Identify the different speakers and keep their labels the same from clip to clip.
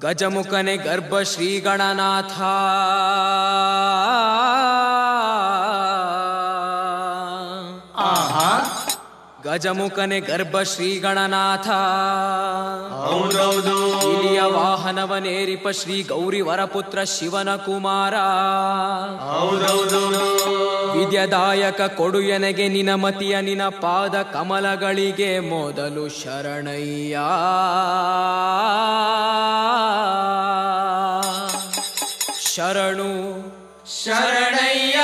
Speaker 1: ಗಜಮುಖನೆ ಗರ್ಭ ಶ್ರೀ ಗಣನಾಥ
Speaker 2: ಆಹಾ
Speaker 1: ಗಜಮುಖನೆ ಗರ್ಭ ಶ್ರೀ ಗಣನಾಥ
Speaker 2: ಹೌದೌದು
Speaker 1: ಇಲಿಯ ವಾಹನವನೇರಿಪ ಶ್ರೀ ಗೌರಿ ವರಪುತ್ರ ಶಿವನ ಕುಮಾರ
Speaker 2: ಹೌದೌದು
Speaker 1: ವಿದ್ಯದಾಯಕ ಕೊಡು ಎನಗೆ ನಿನ ಮತಿಯ ನಿನ ಪಾದ ಕಮಲಗಳಿಗೆ ಮೊದಲು ಶರಣಯ್ಯ ಶರಣು
Speaker 2: ಶರಣಯ್ಯ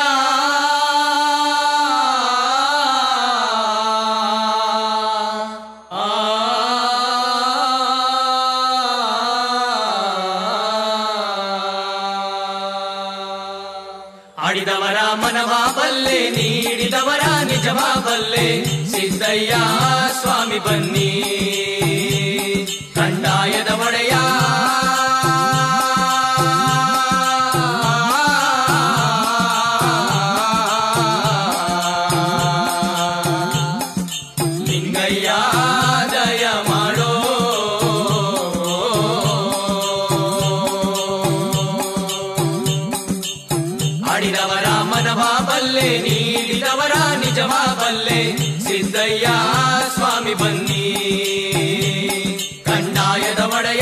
Speaker 2: ಆ ಆಡಿದವರ ಮನವ ಬಲ್ಲೆ ನೀಡಿದವರ ನಿಜವ ಬಲ್ಲೆ ಸಿದ್ದಯ್ಯ ಸ್ವಾಮಿ ಬನ್ನಿ ಕಂದಾಯದ ಒಡೆಯ ಲಿಂಗಯ್ಯ ದಯ ಮಾಡೋ ಆಡಿದವರ ಮನವ ಬಲ್ಲೆ ನೀಡಿದವರ ನಿಜವ ಬಲ್ಲೆ ಸಿದ್ದಯ್ಯ ಸ್ವಾಮಿ ಬನ್ನಿ ಕಂದಾಯದ ಒಡೆಯ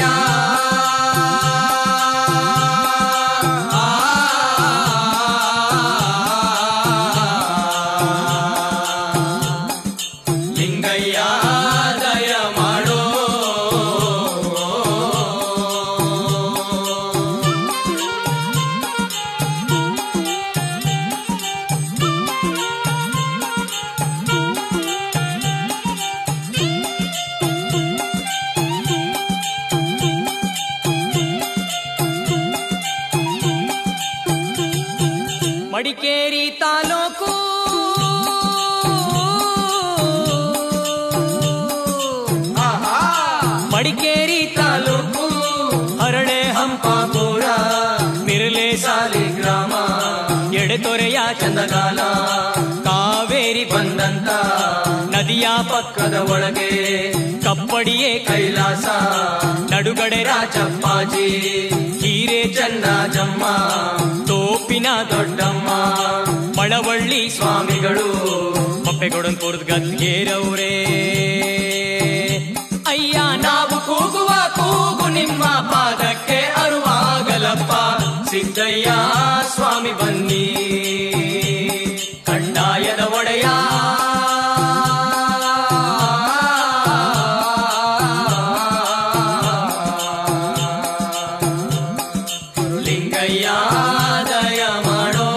Speaker 2: ಲಿಂಗಯ್ಯ ದಯ ಮಾಡೋ
Speaker 1: ಮಡಿಕೇರಿ ತಾಲೂಕು
Speaker 2: ಆಹಾ
Speaker 1: ಮಡಿಕೇರಿ ತಾಲೂಕು ಹರಳೆ
Speaker 2: ಹಂಪಾಪುರ
Speaker 1: ಮಿರ್ಲೆ
Speaker 2: ಸಾಲಿ ಗ್ರಾಮ
Speaker 1: ಎಡೆತೊರೆಯ
Speaker 2: ಚಂದಗಾಲ
Speaker 1: ಕಾವೇರಿ
Speaker 2: ಬಂದಂತ
Speaker 1: ನದಿಯ ಪಕ್ಕದ
Speaker 2: ಪಕ್ಕದ ಒಳಗೆ
Speaker 1: ಕಪ್ಪಡಿಯೇ
Speaker 2: ಕೈಲಾಸ
Speaker 1: ನಡುಗಡೆ ರಾಜ
Speaker 2: ರಾಜಪ್ಪಾಜಿ
Speaker 1: ಹೀರೆ ಚಂದ
Speaker 2: ಜಮ್ಮ
Speaker 1: ತೋಪಿನ ದೊಡ್ಡ
Speaker 2: ದೊಡ್ಡಮ್ಮ
Speaker 1: ಮಳವಳ್ಳಿ
Speaker 2: ಸ್ವಾಮಿಗಳು
Speaker 1: ಪಪ್ಪೆಗೊಡನ್ಪುರದ ಗದ್ಗೇರವ್ರೇ ಅಯ್ಯ
Speaker 2: ನಾವು ಕೂಗುವ ಕೂಗು ನಿಮ್ಮ ಪಾದಕ್ಕೆ ಅರುವಾಗಲಪ್ಪ ಸಿದ್ದಯ್ಯ ಸ್ವಾಮಿ ಬನ್ನಿ ಕಂದಾಯದ ಒಡೆಯ ಲಿಂಗಯ್ಯ ದಯ ಮಾಡೋ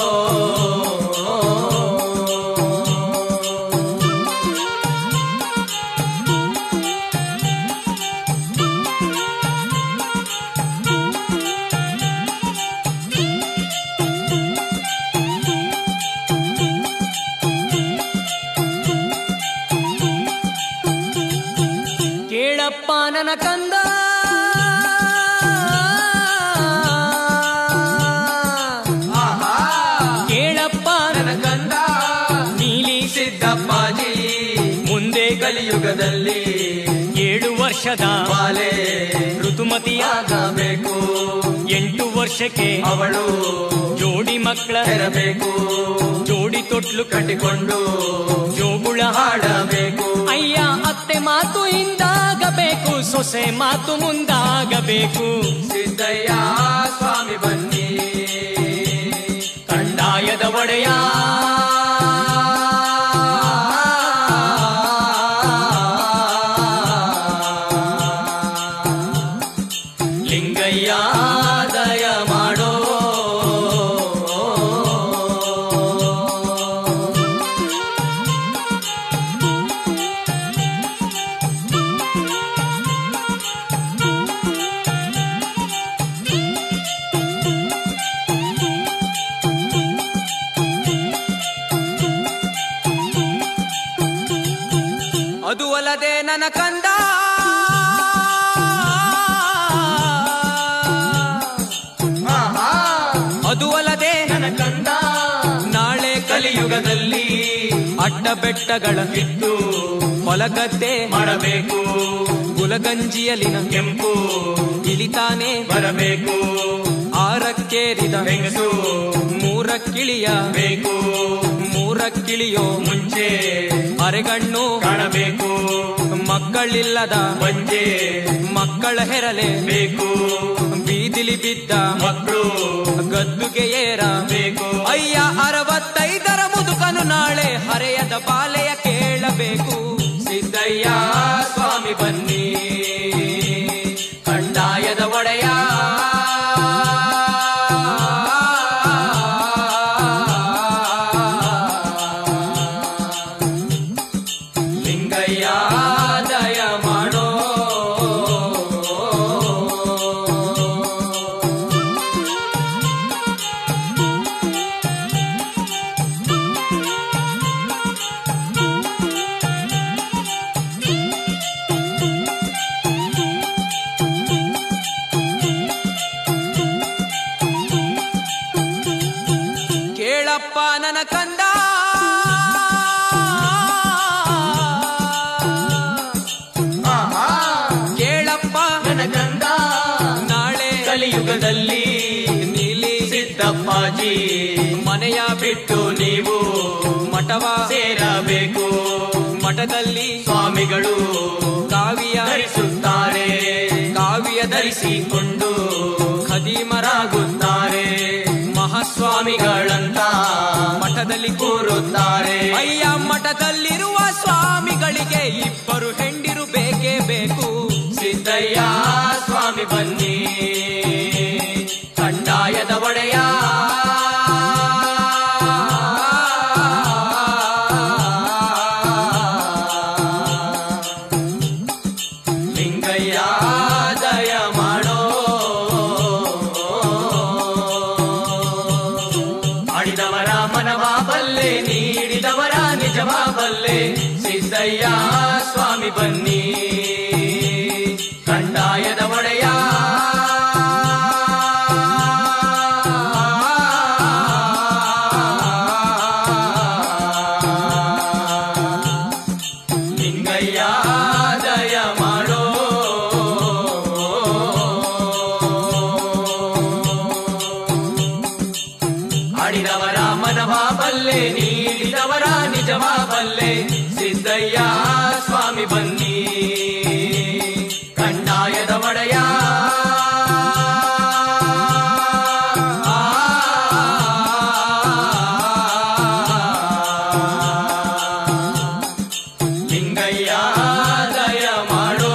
Speaker 1: ಕೇಳಪ್ಪ ನನ್ನ ಕಂದ
Speaker 2: ಆಹಾ
Speaker 1: ಕೇಳಪ್ಪ ನನ್ನ
Speaker 2: ನನ್ನ ಕಂದ
Speaker 1: ನೀಲಿ
Speaker 2: ಸಿದ್ದಪ್ಪಾಜಿ
Speaker 1: ಮುಂದೆ
Speaker 2: ಕಲಿಯುಗದಲ್ಲಿ
Speaker 1: ಏಳು ವರ್ಷದ
Speaker 2: ಬಾಲೆ
Speaker 1: ಋತುಮತಿಯ
Speaker 2: ಆಗಬೇಕು
Speaker 1: ಎಂಟು ವರ್ಷಕ್ಕೆ
Speaker 2: ಅವಳು
Speaker 1: ಜೋಡಿ ಮಕ್ಕಳ
Speaker 2: ತೆರಬೇಕು
Speaker 1: ಜೋಡಿ ತೊಟ್ಲು
Speaker 2: ಕಟ್ಟಿಕೊಂಡು
Speaker 1: ಜೋಗುಳ
Speaker 2: ಹಾಡಬೇಕು
Speaker 1: ಅಯ್ಯ ಅತ್ತೆ ಮಾತು ಹಿಂದಾಗಬೇಕು ಸೊಸೆ ಮಾತು ಮುಂದಾಗಬೇಕು
Speaker 2: ಸಿದ್ದಯ್ಯ ಸ್ವಾಮಿ ಬನ್ನಿ ಕಂದಾಯದ ಒಡೆಯ ಲಿಂಗಯ್ಯ ದಯ ಮಾಡೋ
Speaker 1: ಅದು ಅಲ್ಲದೆ ನನ್ನ ಕಂದ
Speaker 2: ಆಹಾ
Speaker 1: ಅದು ಅಲ್ಲದೆ
Speaker 2: ನನ್ನ ಕಂದ
Speaker 1: ನಾಳೆ
Speaker 2: ಕಲಿಯುಗದಲ್ಲಿ
Speaker 1: ಅಡ್ಡ ಬೆಟ್ಟಗಳ
Speaker 2: ಇದ್ದು
Speaker 1: ಹೊಲಗದ್ದೆ
Speaker 2: ಮಾಡಬೇಕು
Speaker 1: ಗುಲಗಂಜಿಯಲಿನ
Speaker 2: ಕೆಂಪು
Speaker 1: ಇಳಿತಾನೆ
Speaker 2: ಬರಬೇಕು
Speaker 1: ಆರಕ್ಕೇರಿದ
Speaker 2: ಹೆಂಗಸು
Speaker 1: ಮೂರಕ್ಕಿಳಿಯ
Speaker 2: ಬೇಕು
Speaker 1: ಮೂರಕ್ಕಿಳಿಯೋ
Speaker 2: ಮುಂಚೆ
Speaker 1: ಅರೆಗಣ್ಣು
Speaker 2: ಕಾಣಬೇಕು
Speaker 1: ಮಕ್ಕಳಿಲ್ಲದ
Speaker 2: ಬಂಜೆ
Speaker 1: ಮಕ್ಕಳ ಹೆರಲೆ
Speaker 2: ಬೇಕು
Speaker 1: ಬೀದಿಲಿ ಬಿದ್ದ
Speaker 2: ಮಕ್ಕಳು
Speaker 1: ಗದ್ದುಗೆ ಏರ
Speaker 2: ಬೇಕು
Speaker 1: ಅಯ್ಯ ಅರವತ್ತೈದರ ಮುದುಕನು ನಾಳೆ ಹರೆಯದ ಬಾಲೆಯ ಕೇಳಬೇಕು
Speaker 2: ಸಿದ್ದಯ್ಯ ಸ್ವಾಮಿ ಬನ್ನಿ ಕಂದಾಯದ ಒಡೆಯ ಲಿಂಗಯ್ಯ ದಯ ಮಾಡೋ
Speaker 1: ಕೇಳಪ್ಪ ನನ್ನ ಕಂದ
Speaker 2: ಆಹಾ
Speaker 1: ಕೇಳಪ್ಪ
Speaker 2: ನನ್ನ ಗಂಧ
Speaker 1: ನಾಳೆ
Speaker 2: ಕಲಿಯುಗದಲ್ಲಿ
Speaker 1: ನೀಲಿ
Speaker 2: ಸಿದ್ದಪ್ಪಾಜಿ
Speaker 1: ಮನೆಯ ಬಿಟ್ಟು
Speaker 2: ಬಿಟ್ಟು ನೀವು
Speaker 1: ಮಠವ
Speaker 2: ಸೇರಬೇಕು
Speaker 1: ಮಠದಲ್ಲಿ
Speaker 2: ಸ್ವಾಮಿಗಳು
Speaker 1: ಕಾವಿಯ
Speaker 2: ಧರಿಸುತ್ತಾರೆ
Speaker 1: ಕಾವಿಯ ಧರಿಸಿ
Speaker 2: ಧರಿಸಿಕೊಂಡು
Speaker 1: ಖದೀಮರಾಗುತ್ತಾರೆ
Speaker 2: ಮಹಾಸ್ವಾಮಿಗಳಂತ
Speaker 1: ಮಠದಲ್ಲಿ
Speaker 2: ಕೂರುತ್ತಾರೆ
Speaker 1: ಅಯ್ಯ ಮಠದಲ್ಲಿರುವ ಸ್ವಾಮಿಗಳಿಗೆ ಇಬ್ಬರು ಹೆಂಡಿರು ಬೇಕೇ ಬೇಕು
Speaker 2: ಸಿದ್ದಯ್ಯ ಸ್ವಾಮಿ ಬನ್ನಿ ಕಂದಾಯದ ಒಡೆಯ ಲಿಂಗಯ್ಯ ದಯ ಮಾಡೋ ಆಡಿದವರ ಮನವ ಬಲ್ಲೆ ನೀಡಿದವರ ನಿಜವ ಬಲ್ಲೆ ಸಿದ್ದಯ್ಯ ಸ್ವಾಮಿ ಬನ್ನಿ ಕಂದಾಯದ ಒಡೆಯ ಲಿಂಗಯ್ಯ ದಯ ಮಾಡೋ ಆಡಿದವರ ಮನವ ಬಲ್ಲೆ ನೀಡಿದವರ ನಿಜವ ಬಲ್ಲೆ ಸಿದ್ದಯ್ಯ ಸ್ವಾಮಿ ಬನ್ನಿ ಕಂದಾಯದ ಒಡೆಯ ಲಿಂಗಯ್ಯ ದಯ ಮಾಡೋ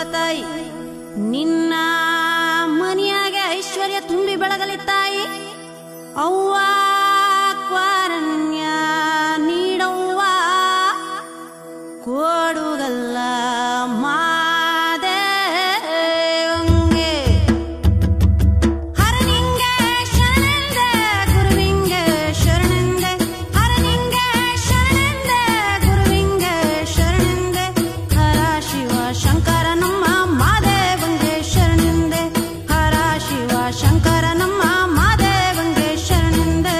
Speaker 3: ತಾಯಿ ನಿನ್ನ ಮನೆಯಾಗೆ ಐಶ್ವರ್ಯ ತುಂಬಿ ಬೆಳಗಲಿ ತಾಯಿ ಅವ್ವ ಕ್ವಾರಣ್ಯ ನೀಡವ್ವ ಕೋಡುಗಲ್ಲ ಮಾದೇವಂಗೆ ಹರನಿಂಗೆ ಶರಣೆಂದೆ ಗುರುವಿಂಗೆ ಶರಣೆಂದೆ ಹರನಿಂಗೆ ಶರಣೆಂದೆ ಗುರುವಿಂಗೆ ಶರಣೆಂದೆ ಹರ ಶಿವ ಶಂಕರ ನಮ್ಮ ಮಾದೇವಂಗೆ ಶರಣೆಂದೆ ಹರ ಶಿವ ಶಂಕರ ನಮ್ಮ ಮಾದೇವಂಗೆ ಶರಣೆಂದೆ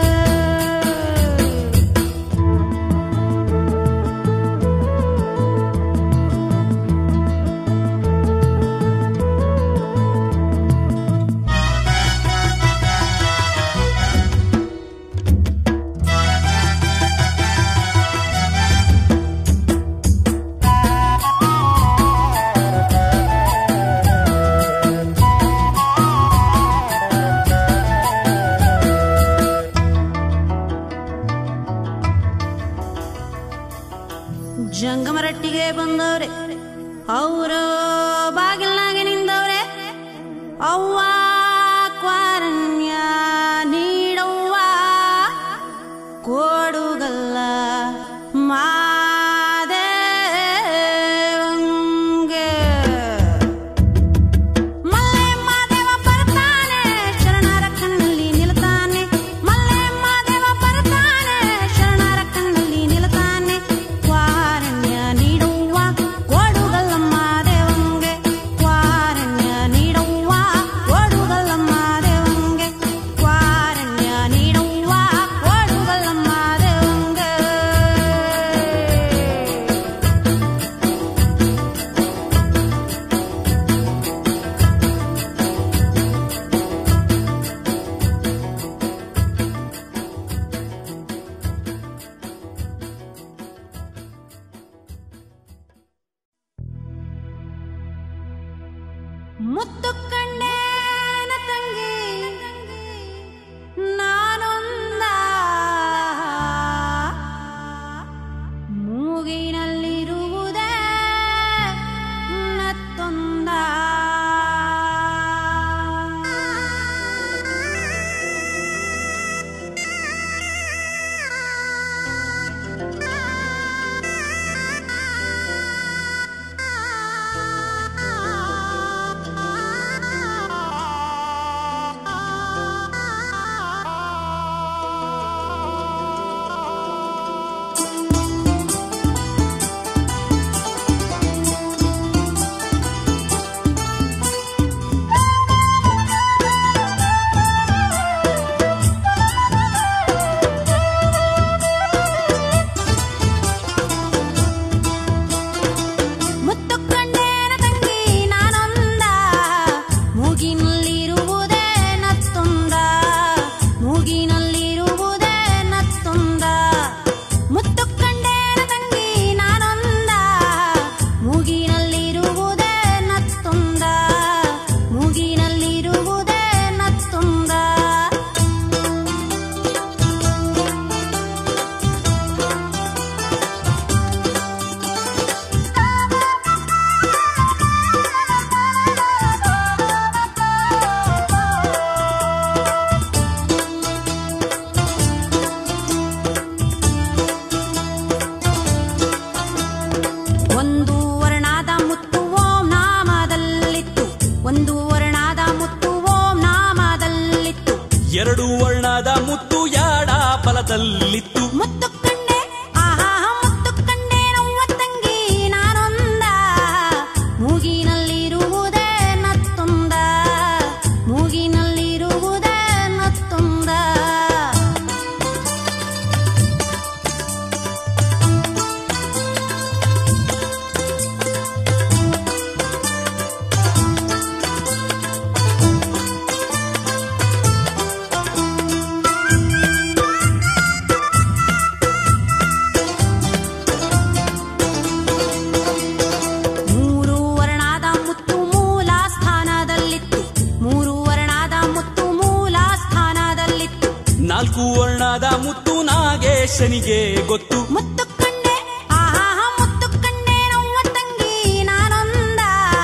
Speaker 3: ಜಂಗಮರಟ್ಟಿಗೆ ಬಂದವ್ರೆ ಅವರು ಬಾಗಿಲ್ನಾಗೆ ನಿಂದವ್ರೆ ಅವ್ವ ಕ್ವಾರಣ್ಯ ನೀಡವ್ವ ಕೋಡುಗಲ್ಲ ಮಾದೇವಂಗೆ ಮಲ್ಲೆ ಮಾದೇವ ಬರ್ತಾನೆ ಶರಣರ ಕಣ್ಣಲ್ಲಿ ನಿಲ್ತಾನೆ ಮಲ್ಲೆ ಮಾದೇವ ಬರ್ತಾನೆ ಶರಣರ ಕಣ್ಣಲ್ಲಿ ನಿಲ್ತಾನೆ ಕ್ವಾರಣ್ಯ ನೀಡುವ ಕೋಡುಗಲ್ಲ ಮಾದೇವಂಗೆ ಕ್ವಾರಣ್ಯ ನೀಡುವ ಕೋಡುಗಲ್ಲ ಮಾದೇವಂಗೆ ಕ್ವಾರಣ್ಯ ನೀಡುವ ಕೋಡುಗಲ್ಲ ಮಾದೇವಂಗೆ ಮುತ್ತು ಕಂಡೇನ ತಂಗಿ ನಾನೊಂದ ಮೂಗಿನಲ್ಲಿರುವುದೇ ನತ್ತೊಂದ ಮುತ್ತು ಕಂಡೇನ ತಂಗಿ ನಾನೊಂದ ಮೂಗಿನಲ್ಲಿರುವುದೇ ನತ್ತೊಂದ ಮೂಗಿನಲ್ಲಿರುವುದೇ ನತ್ತೊಂದ ಮುತ್ತು ಕಂಡೇನ ತಂಗಿ ನಾನೊಂದ ಮೂಗಿನಲ್ಲಿರುವುದೇ ನತ್ತೊಂದ ಮೂಗಿನಲ್ಲಿರುವುದೇ ನತ್ತೊಂದ ಒಂದು ವರ್ಣಾದ ಮುತ್ತು ಓಂ ನಾಮದಲ್ಲಿತ್ತು ಒಂದು ವರ್ಣಾದ ಮುತ್ತು ಓಂ ನಾಮದಲ್ಲಿತ್ತು
Speaker 2: ಎರಡು ವರ್ಣದ ಮುತ್ತು ಯಾಡ ಫಲದಲ್ಲಿತ್ತು
Speaker 3: ಮುತ್ತು ಕಂಡೆ ಆಹಾ ಮುತ್ತು ಕಂಡೆ ನವ್ವ ತಂಗಿ ನಾನೊಂದ ಮೂಗಿನಲ್ಲಿರುವುದೇ ನತ್ತೊಂದ ಮೂಗಿನಲ್ಲಿರುವುದೇ ನತ್ತೊಂದ ಮೂರು ವರ್ಣಾದ ಮುತ್ತು ಮೂಲ ಸ್ಥಾನದಲ್ಲಿತ್ತು ಮೂರು ವರ್ಣಾದ ಮುತ್ತು ಮೂಲ ಸ್ಥಾನದಲ್ಲಿತ್ತು
Speaker 2: ನಾಲ್ಕು ವರ್ಣದ ಮುತ್ತು ನಾಗೇಶನಿಗೆ ಗೊತ್ತು
Speaker 3: ಮುತ್ತು ಕಂಡೆ ಆಹಾ ಮುತ್ತು ಕಂಡೆ ನವ್ವ ತಂಗಿ ನಾನೊಂದ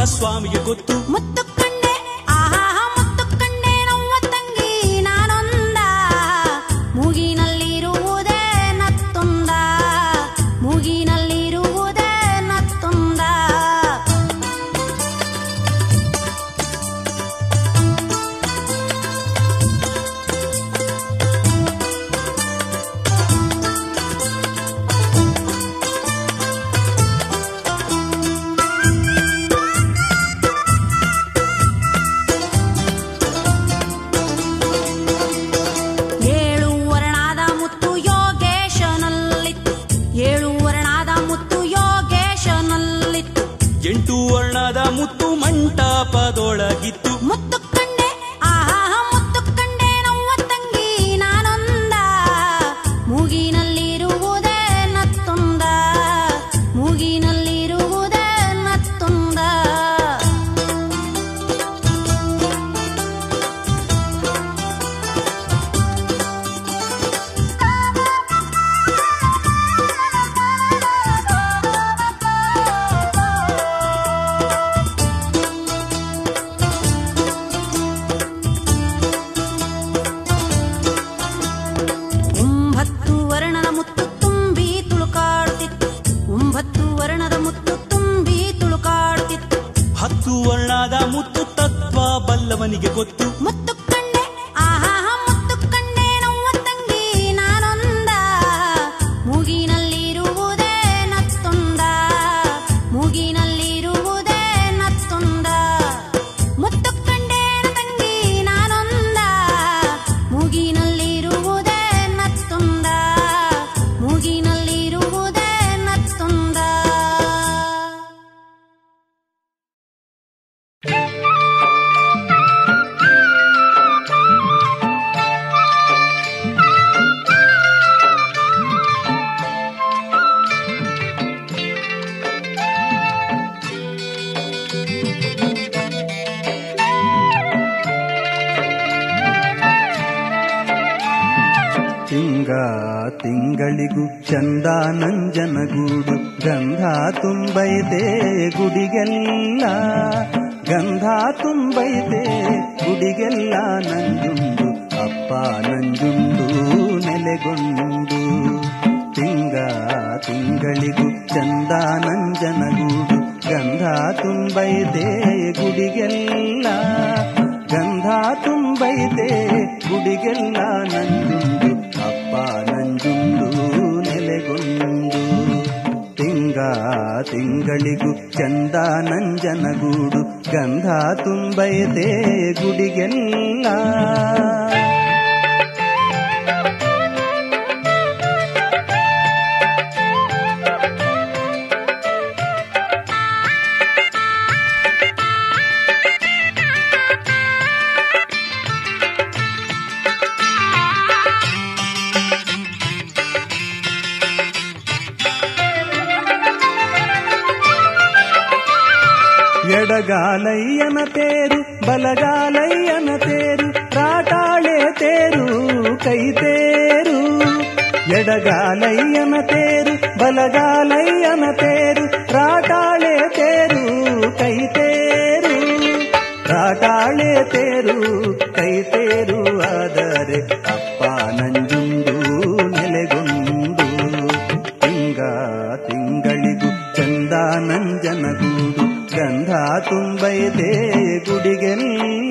Speaker 2: ಸ್ವಾಮಿಗೆ ಗೊತ್ತು
Speaker 3: ಮುತ್ತು ಕಂಡೆ ಆಹಾ ಮುತ್ತು ಕಂಡೆ ನವ್ವ ತಂಗಿ ನಾನೊಂದ ಮೂಗಿನಲ್ಲಿರುವುದೇ ನತ್ತೊಂದ ಮೂಗಿನಲ್ಲಿರುವುದೇ ನತ್ತೊಂದ ಏಳು ವರ್ಣಾದ ಮುತ್ತು ಯೋಗೇಶನಲ್ಲಿತ್ತು ಏಳು ವರ್ಣಾದ ಮುತ್ತು ಯೋಗೇಶನಲ್ಲಿತ್ತು
Speaker 2: ಎಂಟು ವರ್ಣದ ಮುತ್ತು ಮಂಟಪದೊಳಗಿತ್ತು
Speaker 3: ಮುತ್ತು ಕಂಡೆ ಆಹಾ ಮುತ್ತು ಕಂಡೆ ನವ್ವ ತಂಗಿ ನಾನೊಂದ ಮೂಗಿನಲ್ಲಿರುವುದೇ ನತ್ತೊಂದ ಮೂಗಿನಲ್ಲಿರುವುದೇ ನತ್ತೊಂದ ಒಂಬತ್ತು ವರ್ಣದ ಮುತ್ತು ತುಂಬಿ ತುಳುಕಾಡುತ್ತಿತ್ತು ಒಂಬತ್ತು ವರ್ಣದ ಮುತ್ತು ತುಂಬಿ ತುಳುಕಾಡುತ್ತಿತ್ತು
Speaker 2: ಹತ್ತು ವರ್ಣದ ಮುತ್ತು ತತ್ವ ಬಲ್ಲವನಿಗೆ ಗೊತ್ತು
Speaker 3: ಮುತ್ತು ಕಂಡೆ ಆಹಾ ಮುತ್ತು ಕಂಡೆ ನವ್ವ ತಂಗಿ ನಾನೊಂದ ಮೂಗಿನಲ್ಲಿರುವುದೇ ನತ್ತೊಂದ ಮೂಗಿನಲ್ಲಿರುವುದೇ ನತ್ತೊಂದ ಮುತ್ತು ಕಂಡೆ ತಂಗಿ ನಾನೊಂದ ಮೂಗಿನಲ್ಲಿರುವುದೇ ನತ್ತೊಂದ ಮೂಗಿನಲ್ಲಿರುವುದೇ ನತ್ತೊಂದ
Speaker 4: ತಿಂಗ ತಿಂಗಳಿಗೂ ಚಂದ ನಂಜನಗೂಡು ಗಂಧ ತುಂಬೈತೆ ಗುಡಿಗೆಲ್ಲ ಗಂಧ ತುಂಬೈತೆ ಗುಡಿಗೆಲ್ಲ ನಂಜುಂಡು ಅಪ್ಪ ನಂಜುಂಡು ನೆಲೆಗೊಂಡು ತಿಂಗ ತಿಂಗಳಿಗೂ ಚಂದ ನಂಜನಗೂಡು ಗಂಧ ತುಂಬೈತೆ ಗುಡಿಗೆಲ್ಲ ಗಂಧ ತುಂಬೈತೆ ಗುಡಿಗೆಲ್ಲ ನಂಜುಂಡು ಅಪ್ಪ ನಂಜುಂಡು ನೆಲೆಗೊಂಡು ತಿಂಗ ತಿಂಗಳಿಗೂ ಚಂದ ನಂಜನಗೂಡು ಗಂಧ ತುಂಬೈತೆ ಗುಡಿಗೆಲ್ಲ ಎಡಗಾಲಯ್ಯನ ತೇರು ಬಲಗಾಲಯ್ಯನ ತೇರು ರಾಟಾಳೆ ತೇರು ಕೈ ತೇರು ಎಡಗಾಲಯ್ಯನ ತೇರು ಬಲಗಾಲಯ್ಯನ ತೇರು ರಾಟಾಳೆ ತೇರು ಕೈ ತೇರು ರಾಟಾಳೆ ತೇರು ಕೈ ತೇರು ಆದರೆ ಅಪ್ಪ ನಂಜುಂಡು ನೆಲೆಗೊಂಡು ತಿಂಗ ತಿಂಗಳಿಗೂ ಚಂದ ನಂಜನಗೂಡು ಗಂಧ ತುಂಬೈತೆ ಗುಡಿಗೆಲ್ಲ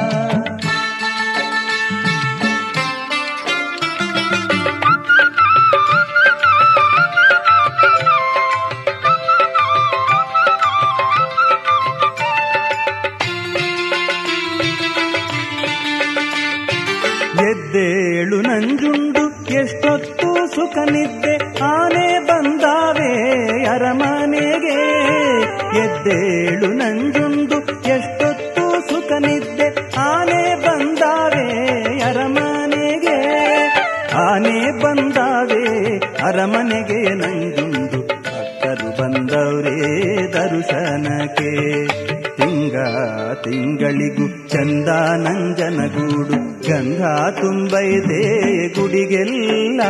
Speaker 4: ಎದ್ದೇಳು ನಂಜುಂಡು ಎಷ್ಟೊತ್ತು ಸುಖ ನಿದ್ದೆ ಆನೆ ಬಂದಾವೆ ಅರಮನೆಗೆ ಎದ್ದೇಳು ನಂಜುಂಡು ಎಷ್ಟೊತ್ತು ಸುಖ ನಿದ್ದೆ ಆನೆ ಬಂದಾವೆ ಅರಮನೆಗೆ ಆನೆ ಬಂದಾವೆ ಅರಮನೆಗೆ ನಂಜುಂಡು ಭಕ್ತರು ಬಂದವರೇ ದರ್ಶನಕ್ಕೆ ತಿಂಗ ತಿಂಗಳಿಗೂ ಚಂದ ನಂಜನಗೂಡು ಗಂಧ ತುಂಬೈದೆ ಗುಡಿಗೆಲ್ಲ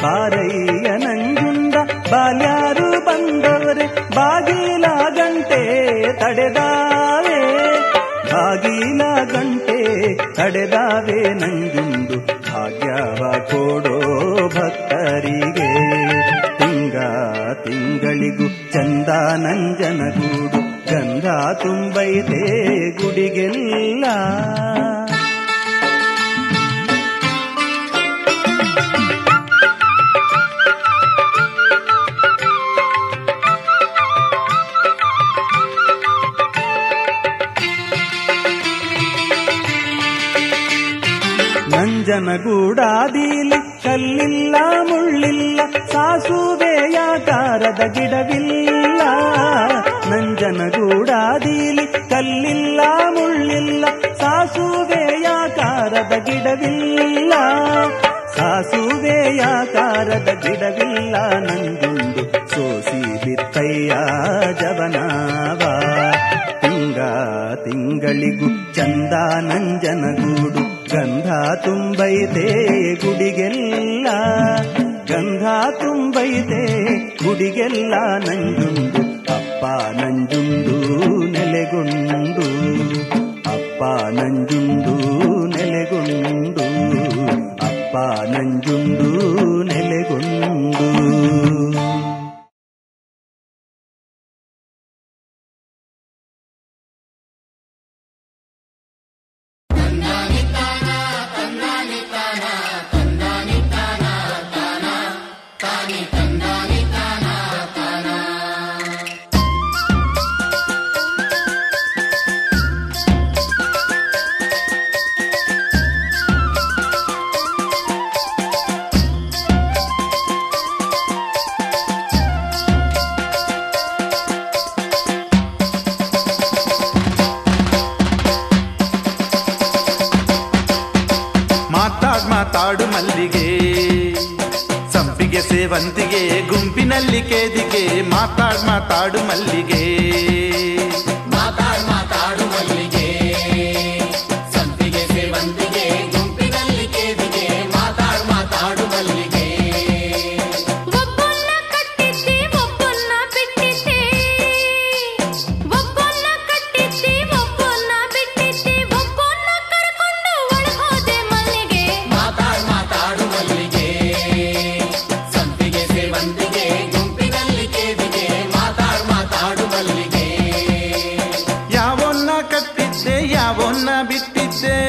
Speaker 4: ಬಾರಯ್ಯ ನಂಜುಂಡ ಬಾಲ್ಯಾರು ಬಂದವರೆ ಬಾಗಿಲ ಗಂಟೆ ತಡೆದಾವೆ ಬಾಗಿಲ ಗಂಟೆ ತಡೆದಾವೆ ನಂಜುಂಡು ಭಾಗ್ಯವ ಕೊಡೋ ಭಕ್ತರಿಗೆ ತಿಂಗ ತಿಂಗಳಿಗೂ ಚಂದ ನಂಜನಗೂಡು ಗಂಧ ತುಂಬೈತೆ ಗುಡಿಗೆಲ್ಲ ನಂಜನಗೂಡಾದೀಲಿ ಕಲ್ಲಿಲ್ಲ ಮುಳ್ಳಿಲ್ಲ ಸಾಸುವೆಯಾಕಾರದ ಗಿಡವಿಲ್ಲ ನಂಜನಗೂಡಾದೀಲಿ ಕಲ್ಲಿಲ್ಲ ಮುಳ್ಳಿಲ್ಲ ಸಾಸುವೆಯಾಕಾರದ ಗಿಡವಿಲ್ಲ ಸಾಸುವೆಯಾಕಾರದ ಗಿಡವಿಲ್ಲ ನಂಜುಂಡು ಸೋಸಿ ಬಿತ್ತಯ್ಯ ಜವನಾವ ತಿಂಗ ತಿಂಗಳಿಗೂ ಚಂದ ನಂಜನಗೂಡು ಗಂಧ ತುಂಬೈತೆ ಗುಡಿಗೆಲ್ಲ ಗಂಧ ತುಂಬೈತೆ ಗುಡಿಗೆಲ್ಲ ನಂಜುಂಡು ಅಪ್ಪ ನಂಜುಂಡು ನೆಲೆಗೊಂಡು ಅಪ್ಪ ನಂಜುಂಡು ನೆಲೆಗೊಂಡು ಅಪ್ಪ ನಂಜುಂಡು ನೆಲೆಗೊಂಡು
Speaker 5: ಮಾತಾಡ್ ಮಾತಾಡು ಮಲ್ಲಿಗೆ ಸಂಪಿಗೆ ಸೇವಂತಿಗೆ ಗುಂಪಿನಲ್ಲಿ ಕೇದಿಗೆ ಮಾತಾಡ್ ಮಾತಾಡು ಮಲ್ಲಿಗೆ
Speaker 1: ಮಾತಾಡ್ ಮಾತಾಡು ಮಲ್ಲಿಗೆ ಸಂಪಿಗೆ ಸೇವಂತಿಗೆ ಗುಂಪಿನಲ್ಲಿ ಕೇದಿಗೆ ಮಾತಾಡ್ ಮಾತಾಡು ಮಲ್ಲಿಗೆ
Speaker 3: ಒಬ್ಬೊನ್ನ ಕಟ್ಟಿದ್ದೆ ಒಬ್ಬೊನ್ನ ಬಿಟ್ಟಿದ್ದೆ ಒಬ್ಬೊನ್ನ ಕಟ್ಟಿದ್ದೆ ಒಬ್ಬೊನ್ನ ಬಿಟ್ಟಿದ್ದೆ ಒಬ್ಬೊನ್ನ ಕರ್ಕೊಂಡು ಒಳಗೋದೆ ಮನೆಗೆ
Speaker 1: ಮಾತಾಡ್ ಮಾತಾಡು ಮಲ್ಲಿಗೆ ಸಂಪಿಗೆ ಸೇವಂತಿಗೆ ಗುಂಪಿನಲ್ಲಿ ಕೇದಿಗೆ ಮಾತಾಡ್ ಮಾತಾಡು ಮಲ್ಲಿಗೆ
Speaker 5: ಯಾವನ್ನ ಕಟ್ಟಿದ್ದೆ ಯಾವನ್ನ ಬಿಟ್ಟಿದ್ದೆ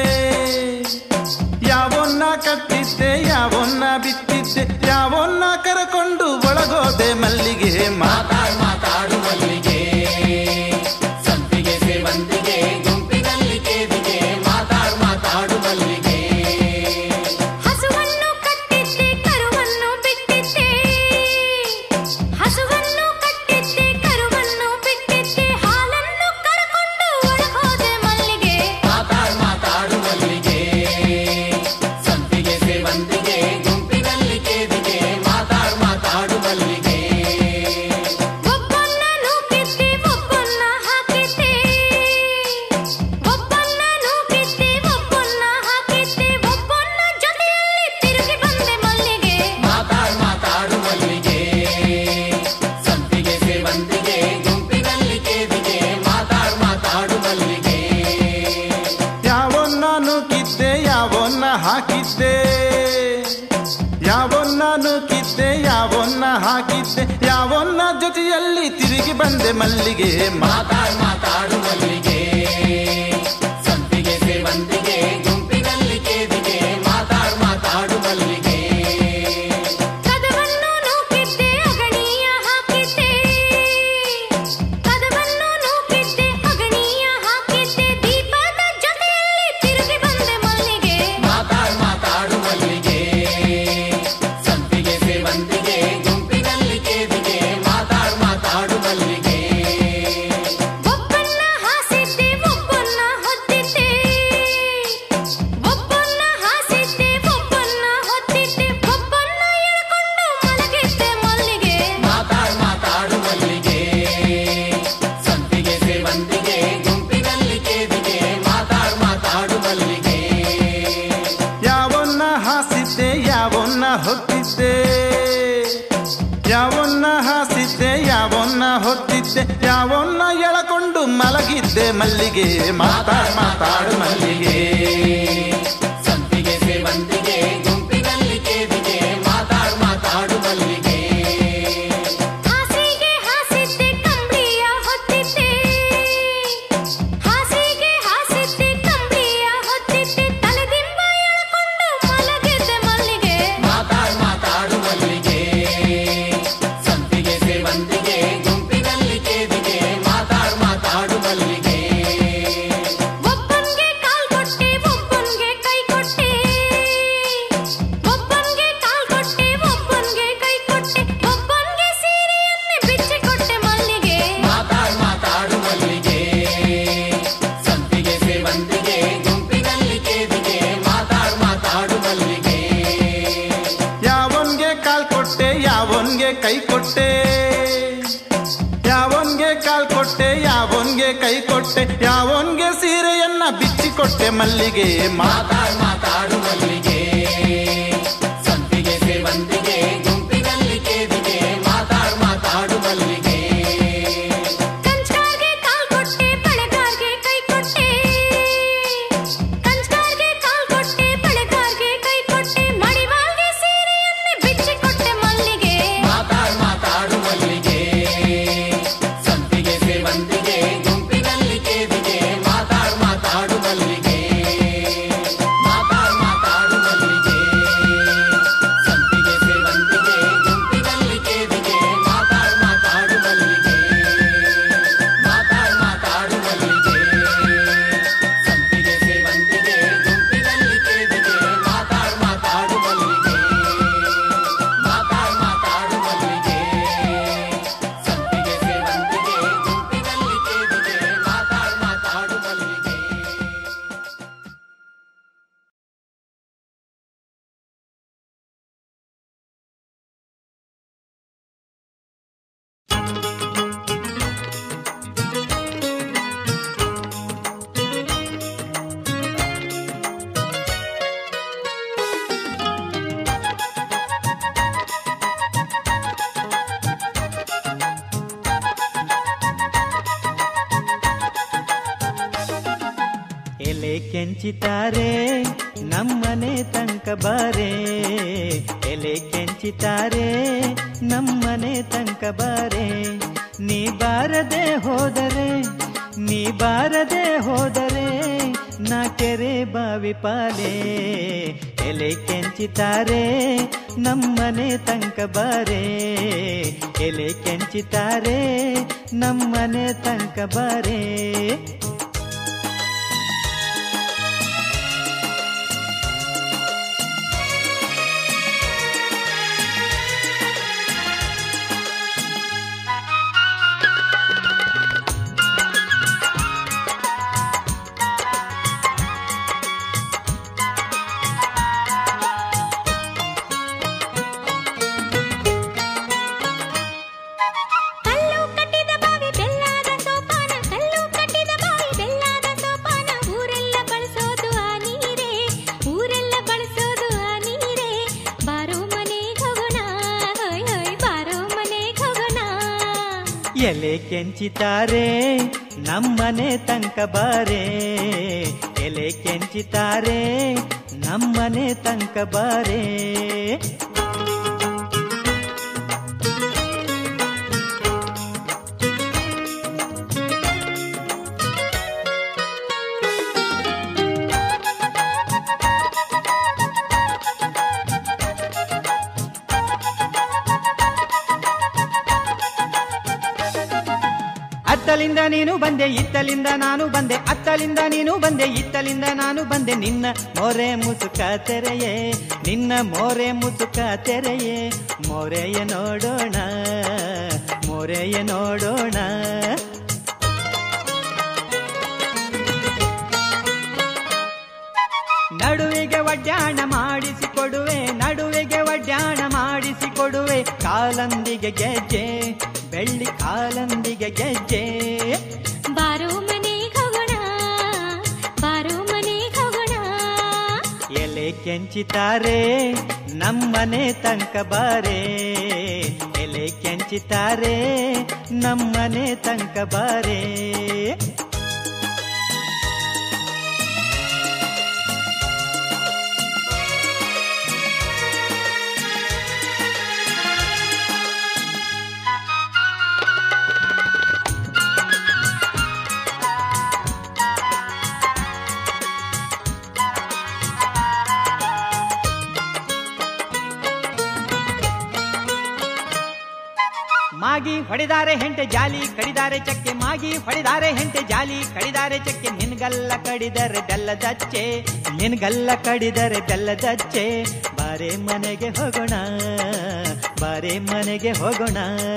Speaker 5: ಯಾವನ್ನ ಕಟ್ಟಿದ್ದೆ ಯಾವನ್ನ ಬಿಟ್ಟಿದ್ದೆ ಯಾವನ್ನ ಕರಕೊಂಡು ಒಳಗೋದೆ ಮಲ್ಲಿಗೆ ಮಾತಾ
Speaker 1: ಮಾತಾಡ್ ಮಾತಾಡು ಮಲ್ಲಿಗೆ ಸಂಪಿಗೆ ಸೇವಂತಿಗೆ ಗುಂಪಿನಲ್ಲಿ ಕೇದಿಗೆ ಮಾತಾಡ್ ಮಾತಾಡು ಮಲ್ಲಿಗೆ
Speaker 3: ಹಸುವನ್ನು ಕಟ್ಟಿದ್ದೆ ಕರುವನ್ನು ಬಿಟ್ಟಿದ್ದೆ ಹಸುವನ್ನು ಕಟ್ಟಿದ್ದೆ ಕರುವನ್ನು ಬಿಟ್ಟಿದ್ದೆ ಹಾಲನ್ನು ಕರ್ಕೊಂಡು ಒಳಗೋದೆ ಮಲ್ಲಿಗೆ
Speaker 1: ಮಾತಾಡ್ ಮಾತಾಡು ಮಲ್ಲಿಗೆ ಸಂಪಿಗೆ ಸೇವಂತಿಗೆ ಗುಂಪಿನಲ್ಲಿ ಕೇದಿಗೆ ಮಾತಾಡ್ ಮಾತಾಡು ಮಲ್ಲಿಗೆ
Speaker 3: ಒಬ್ಬೊನ್ನ ನೂಕಿದ್ದೆ ಒಬ್ಬೊನ್ನ ಹಾಕಿದ್ದೆ ಒಬ್ಬೊನ್ನ ನೂಕಿದ್ದೆ ಒಬ್ಬೊನ್ನ ಹಾಕಿದ್ದೆ ಒಬ್ಬೊನ್ನ ಜೊತೆಯಲ್ಲಿ ತಿರುಗಿ ಬಂದೆ ಮಲ್ಲಿಗೆ
Speaker 1: ಮಾತಾಡ್ ಮಾತಾಡು ಮಲ್ಲಿಗೆ ಸಂಪಿಗೆ ಸೇವಂತಿಗೆ ಗುಂಪಿನಲ್ಲಿ ಕೇದಿಗೆ ಮಾತಾಡ್ ಮಾತಾಡು ಮಲ್ಲಿಗೆ
Speaker 5: ಯಾವನ್ನ ನೂಕಿದ್ದೆ ಯಾವನ್ನ ಹಾಕಿದ್ದೆ ಯಾವನ್ನ ನೂಕಿದ್ದೆ ಯಾವನ್ನ ಹಾಕಿದ್ದೆ ಯಾವನ್ನ ಜೊತೆಯಲ್ಲಿ ತಿರುಗಿ ಬಂದೆ ಮಲ್ಲಿಗೆ ಮಾ
Speaker 1: ಮಾತಾಡ್ ಮಾತಾಡು ಮಲ್ಲಿಗೆ ಸಂಪಿಗೆ ಸೇವಂತಿಗೆ ಗುಂಪಿನಲ್ಲಿ ಕೇದಿಗೆ ಮಾತಾಡ್ ಮಾತಾಡು ಮಲ್ಲಿಗೆ
Speaker 3: ಕದವನ್ನು ನೂಕಿದ್ದೆ ಅಗಣಿಯ ಹಾಕಿದ್ದೆ ಕದವನ್ನು ನೂಕಿದ್ದೆ ಅಗಣಿಯ ಹಾಕಿದ್ದೆ ದೀಪದ ಜೊತೆಯಲ್ಲಿ ತಿರುಗಿ ಬಂದೆ ಮಲ್ಲಿಗೆ
Speaker 1: ಮಾತಾಡ್ ಮಾತಾಡು ಮಲ್ಲಿಗೆ ಸಂಪಿಗೆ ಸೇವಂತಿಗೆ ಗುಂಪಿನಲ್ಲಿ ಕೇದಿಗೆ ಮಾತಾಡ್ ಮಾತಾಡು ಮಲ್ಲಿಗೆ
Speaker 3: ಒಬ್ಬನ್ನ ಹಾಸಿದ್ದೆ ಒಬ್ಬನ್ನ ಹೊತ್ತಿದ್ದೆ ಒಬ್ಬನ್ನ ಹಾಸಿದ್ದೆ ಒಬ್ಬನ್ನ ಹೊತ್ತಿದ್ದೆ ಒಬ್ಬನ್ನ ಎಳ್ಕೊಂಡು ಮಲಗಿದ್ದೆ ಮಲ್ಲಿಗೆ
Speaker 1: ಮಾತಾಡ್ ಮಾತಾಡು ಮಲ್ಲಿಗೆ ಸಂಪಿಗೆ ಸೇವಂತಿಗೆ ಗುಂಪಿನಲ್ಲಿ ಕೇದಿಗೆ ಮಾತಾಡ್ ಮಾತಾಡು ಮಲ್ಲಿಗೆ
Speaker 5: ಯಾವನ್ನ ಹಾಸಿದ್ದೆ ಯಾವನ್ನ ಹೊತ್ತಿದ್ದೆ ಯಾವನ್ನ ಎಳಕೊಂಡು ಮಲಗಿದ್ದೆ ಮಲ್ಲಿಗೆ ಮಾತಾಡ್ ಮಾತಾಡು ಮಲ್ಲಿಗೆ
Speaker 1: ಸಂಪಿಗೆ ಸೇವಂತಿಗೆ ಗುಂಪಿನಲ್ಲಿ ಕೇದಿಗೆ ಮಾತಾಡು ಮಾತಾಡು ಮಲ್ಲಿಗೆ
Speaker 3: ಹಾಸಿಗೆ ಹಾಸಿದ್ದೆ ಕಂಬಳಿಯ ಹೊತ್ತಿದ್ದೆ ಹಾಸಿಗೆ ಹಾಸಿದ್ದೆ ಕಂಬಳಿಯ ಹೊತ್ತಿದ್ದೆ ತಲೆದಿಂಬ ಎಳ್ಕೊಂಡು ಮಲಗಿದ್ದೆ ಮಲ್ಲಿಗೆ
Speaker 1: ಮಾತಾಡು ಮಾತಾಡು ಮಲ್ಲಿಗೆ ಸಂಪಿಗೆ ಸೇವಂತಿಗೆ ಗುಂಪಿನಲ್ಲಿ ಕೇದಿಗೆ ಮಾತಾಡು ಮಾತಾಡು ಮಲ್ಲಿಗೆ
Speaker 3: ಒಬ್ಬನ್ಗೆ ಕಾಲ್ ಕೊಟ್ಟೆ ಒಬ್ಬನ್ಗೆ ಕೈ ಕೊಟ್ಟೆ ಒಬ್ಬನ್ಗೆ ಕಾಲ್ ಕೊಟ್ಟೆ ಒಬ್ಬನ್ಗೆ ಕೈ ಕೊಟ್ಟೆ ಒಬ್ಬನ್ಗೆ ಸೀರೆಯನ್ನೇ ಬಿಚ್ಚಿ ಕೊಟ್ಟೆ ಮಲ್ಲಿಗೆ
Speaker 1: ಮಾತಾಡು ಮಾತಾಡು ಮಲ್ಲಿಗೆ ಸಂಪಿಗೆ ಸೇವಂತಿಗೆ ಗುಂಪಿನಲ್ಲಿ ಕೇದಿಗೆ ಮಾತಾಡು ಮಾತಾಡು ಮಲ್ಲಿಗೆ
Speaker 5: ಯಾವನ್ಗೆ ಕಾಲ್ ಕೊಟ್ಟೆ ಯಾವನ್ಗೆ ಕೈ ಕೊಟ್ಟೆ ಯಾವನ್ಗೆ ಕಾಲ್ ಕೊಟ್ಟೆ ಯಾವನ್ಗೆ ಕೈ ಕೊಟ್ಟೆ ಯಾವನ್ಗೆ ಸೀರೆಯನ್ನ ಬಿಚ್ಚಿ ಕೊಟ್ಟೆ ಮಲ್ಲಿಗೆ ಮಾತಾಡ್
Speaker 1: ಮಾತಾಡು ಮಾತಾಡು ಮಲ್ಲಿಗೆ ಸಂಪಿಗೆ ಸೇವಂತಿಗೆ ಗುಂಪಿನಲ್ಲಿ ಕೇದಿಗೆ ಮಾತಾಡು ಮಾತಾಡು ಮಲ್ಲಿಗೆ
Speaker 3: ಕಂಚ್ಕಾರ್ಗೆ ಕಾಲ್ ಕೊಟ್ಟೆ ಬಳೆಗಾರ್ಗೆ ಕೈ ಕೊಟ್ಟೆ ಕಂಚ್ಕಾರ್ಗೆ ಕಾಲ್ ಕೊಟ್ಟೆ ಬಳೆಗಾರ್ಗೆ ಕೈ ಕೊಟ್ಟೆ ಮಡಿವಾಳ್ಗೆ ಸೀರೆಯನ್ನೇ ಬಿಚ್ಚಿ ಕೊಟ್ಟೆ ಮಲ್ಲಿಗೆ
Speaker 1: ಮಾತಾಡು ಮಾತಾಡು ಮಲ್ಲಿಗೆ ಸಂಪಿಗೆ ಸೇವಂತಿಗೆ ಗುಂಪಿನಲ್ಲಿ ಕೇದಿಗೆ ಮಾತಾಡು ಮಾತಾಡು ಮಲ್ಲಿಗೆ ಮಾತಾಡು ಮಾತಾಡು ಮಲ್ಲಿಗೆ ಸಂಪಿಗೆ ಸೇವಂತಿಗೆ ಗುಂಪಿನಲ್ಲಿ ಕೇದಿಗೆ ಮಾತಾಡು ಮಾತಾಡು ಮಲ್ಲಿಗೆ ಮಾತಾಡು ಮಾತಾಡು ಮಲ್ಲಿಗೆ ಸಂಪಿಗೆ ಸೇವಂತಿಗೆ ಗುಂಪಿನಲ್ಲಿ ಕೇದಿಗೆ ಮಾತಾಡು ಮಾತಾಡು ಮಲ್ಲಿಗೆ ಮಾತಾಡು ಮಾತಾಡು ಮಲ್ಲಿಗೆ ಸಂಪಿಗೆ ಸೇವಂತಿಗೆ ಗುಂಪಿನಲ್ಲಿ ಕೇದಿಗೆ ಮಾತಾಡು ಮಾತಾಡು ಮಲ್ಲಿಗೆ
Speaker 2: ಎಲೆ ಕೆಂಚಿತಾರೆ ನಮ್ಮನೆ ತನಕ ಬಾರೆ ಎಲೆ ಕೆಂಚಿತಾರೆ ನಮ್ಮನೆ ತನಕ ಬಾರೆ ನೀ ಬಾರದೆ ಹೋದರೆ ನೀ ಬಾರದೆ ಹೋದರೆ ನಾ ಕೆರೆ ಬಾವಿ ಪಾಲೆ ಎಲೆ ಕೆಂಚಿತಾರೆ ನಮ್ಮನೆ ತನಕ ಬಾರೆ ಎಲೆ ಕೆಂಚಿತಾರೆ ನಮ್ಮನೆ ತನಕ ಬಾರೆ
Speaker 3: ಕಲ್ಲು ಕಟ್ಟಿದ ಬಾವಿ ಬೆಲ್ಲದ ಸೋಪಾನ ಕಲ್ಲು ಕಟ್ಟಿದ ಬಾವಿ ಬೆಲ್ಲದ ಸೋಪಾನ ಊರೆಲ್ಲ ಬಳಸೋದು ಆ ನೀರೇ ಊರೆಲ್ಲ ಬಳಸೋದು ಆ ನೀರೇ ಬಾರೋ ಮನೆಗೆ ಹೋಗೋಣ ಹೋಯ್ ಹೋಯ್ ಬಾರೋ ಮನೆಗೆ ಹೋಗೋಣ
Speaker 2: ಎಲೆ ಕೆಂಚಿತಾರೆ ನಮ್ಮನೆ ತನಕ ಬಾರೆ ಎಲೆ ಕೆಂಚಿತಾರೆ ನಮ್ಮನೆ ತನಕ ಬಾರೆ ಅತ್ತಲಿಂದ ನೀನು ಬಂದೆ ಇತ್ತಲಿಂದ ನಾನು ಬಂದೆ ಅತ್ತಲಿಂದ ನೀನು ಬಂದೆ ಇತ್ತಲಿಂದ ನಾನು ಬಂದೆ ನಿನ್ನ ಮೋರೆ ಮುಸುಕ ತೆರೆಯೇ ನಿನ್ನ ಮೋರೆ ಮುಸುಕ ತೆರೆಯೇ ಮೋರೆಯ ನೋಡೋಣ ಮೋರೆಯ ನೋಡೋಣ ನಡುವಿಗೆ ಒಡ್ಯಾಣ ಮಾಡಿಸಿಕೊಡುವೆ ನಡುವಿಗೆ ಒಡ್ಯಾಣ ಮಾಡಿಸಿಕೊಡುವೆ ಕಾಲಂದಿಗೆ ಗೆಜ್ಜೆ ಬೆಳ್ಳಿ ಕಾಲಂದಿಗೆ ಗೆಜ್ಜೆ
Speaker 3: ಬಾರೋ ಮನೆಗೆ ಹೋಗೋಣ ಬಾರೋ ಮನೆಗೆ ಹೋಗೋಣ
Speaker 2: ಎಲೆ ಕೆಂಚಿತಾರೆ ನಮ್ಮನೆ ತನಕ ಬಾರೆ ಎಲೆ ಕೆಂಚ ಕೆಂಚಿತಾರೆ ನಮ್ಮನೆ ತನಕ ಬಾರೆ ಮಾಗಿ ಹೊಡೆದಾರೆ ಹೆಂಟೆ ಜಾಲಿ ಕಡಿದಾರೆ ಚಕ್ಕೆ ಮಾಗಿ ಹೊಡೆದಾರೆ ಹೆಂಟೆ ಜಾಲಿ ಕಡಿದಾರೆ ಚಕ್ಕೆ ನಿನ್ಗಲ್ಲ ಕಡಿದರೆ ಬೆಲ್ಲದಚ್ಚೆ ನಿನ್ಗಲ್ಲ ಕಡಿದರೆ ಬೆಲ್ಲದಚ್ಚೆ ಬಾರೆ ಮನೆಗೆ ಹೋಗೋಣ ಬಾರೆ ಮನೆಗೆ ಹೋಗೋಣ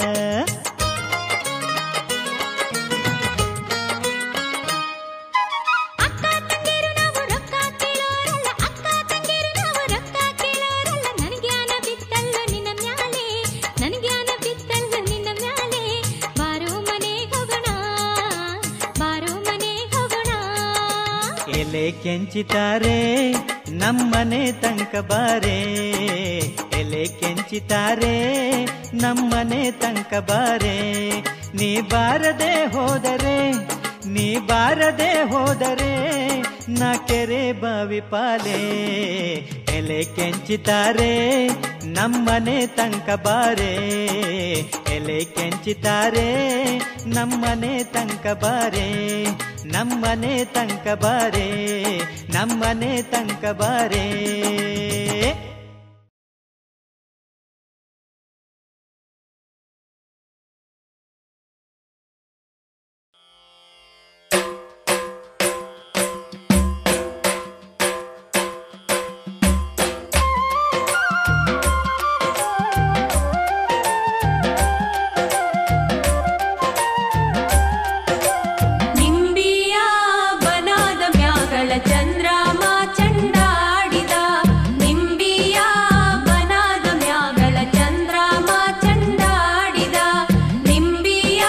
Speaker 3: ಅಕ್ಕ ತಂಗಿರು ನಾವು ರೊಕ್ಕ ಕೇಳೋರಲ್ಲ ಅಕ್ಕ ತಂಗಿರು ನಾವು ರೊಕ್ಕ ಕೇಳೋರಲ್ಲ ನನಗ್ಯಾನ ಬಿತ್ತಲ್ಲ ನಿನ್ನ ಮ್ಯಾಲೆ ನನಗ್ಯಾನ ಬಿತ್ತಲ್ಲ ನಿನ್ನ ಮ್ಯಾಲೆ ಬಾರೋ ಮನೆಗೆ ಹೋಗೋಣ ಬಾರೋ ಮನೆಗೆ ಹೋಗೋಣ
Speaker 2: ಎಲೆ ಕೆಂಚಿತಾರೆ ನಮ್ಮನೆ ತನಕ ಬಾರೆ ಎಲೆ ಕೆಂಚಿತಾರೆ ನಮ್ಮನೆ ತನಕ ಬಾರೆ ನೀ ಬಾರದೆ ಹೋದರೆ ನೀ ಬಾರದೆ ಹೋದರೆ ನಾ ಕೆರೆ ಬಾವಿ ಪಾಲೆ ಎಲೆ ಕೆಂಚಿತಾರೆ ನಮ್ಮನೆ ತನಕ ಬಾರೆ ಎಲೆ ಕೆಂಚಿತಾರೆ ನಮ್ಮನೆ ತನಕ ಬಾರೆ ನಮ್ಮನೆ ತನಕ ಬಾರೆ ನಮ್ಮನೆ ತನಕ ಬಾರೆ
Speaker 6: ನಿಂಬಿಯ ಬನಾದ ಮ್ಯಾಗಳ ಚಂದ್ರಮ ಚಂಡಾಡಿದ ನಿಂಬಿಯ ಬನಾದ ಮ್ಯಾಗಳ ಚಂದ್ರಮ ಚಂಡಾಡಿದ ನಿಂಬಿಯ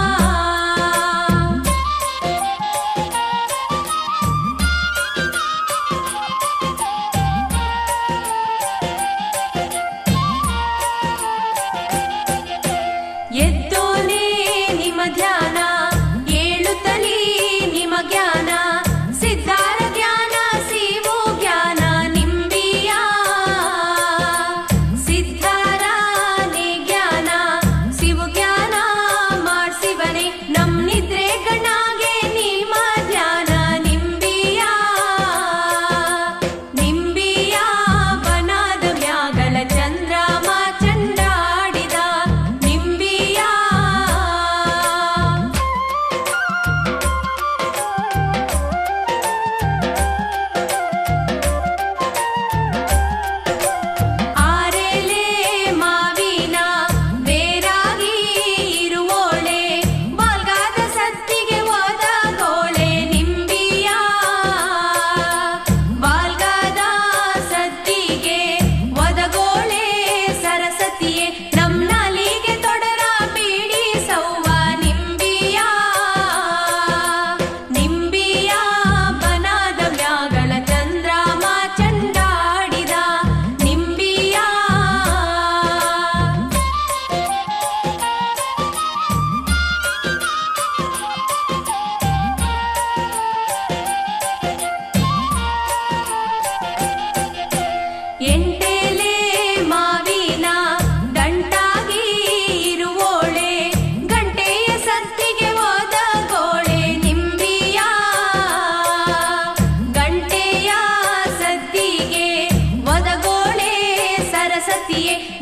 Speaker 6: ಎದ್ದೋಲೆ ನಿಮ್ಮ ಧ್ಯಾನ ಏಳುತ್ತಲೀ ನಿಮ್ಮ ಜ್ಞಾನ ಸಿದ್ಧಾರ ಜ್ಞಾನ ಸಿವು ಜ್ಞಾನ ನಿಂಬಿಯ ಸಿದ್ಧಾರಾನೆ ಜ್ಞಾನ ಸಿವು ಜ್ಞಾನ ಮಾಡ್ಸಿವನೆ ನಮ್ ನಿದ್ರೆ ಗಣಾಗೆ ನಿಮ್ಮ ಧ್ಯಾನ ನಿಂಬಿಯ ನಿಂಬಿಯ ಬನಾದ ಮ್ಯಾಗಳ ಚಂದ್ರಮ ಚಂಡಾಡಿದ ನಿಂಬಿಯ ಆರೆಲೆ ಮಾವಿನ ಬೇರಾಗಿ ಇರುವೋಳೆ ಬಾಲ್ಗಾದ ಸತ್ತಿಗೆ ಹೋದ ಗೋಳೆ ನಿಂಬಿಯ ಬಾಲ್ಗಾದ ಸತ್ತಿಗೆ ಒದಗೋಳೆ ಸರಸ್ವತಿಯೇ ನಮ್ ನಾಲಿಗೆ ತೊಡರ ಬೀಡಿ ಸೌವ ನಿಂಬಿಯ ನಿಂಬಿಯ ಬನಾದ ಮ್ಯಾಗಳ ಚಂದ್ರಮ ಚಂಡಾಡಿದ ನಿಂಬಿಯ ಎಂಟೆಲೆ ಮಾವಿನ ದಂಟಾಗಿ ಇರುವೋಳೆ ಗಂಟೆಯ ಸತ್ತಿಗೆ ಹೋದ ಗೋಳೆ ನಿಂಬಿಯ ಗಂಟೆಯ ಸತ್ತಿಗೆ ಒದಗೋಳೆ ಸರಸ್ವತಿಯೇ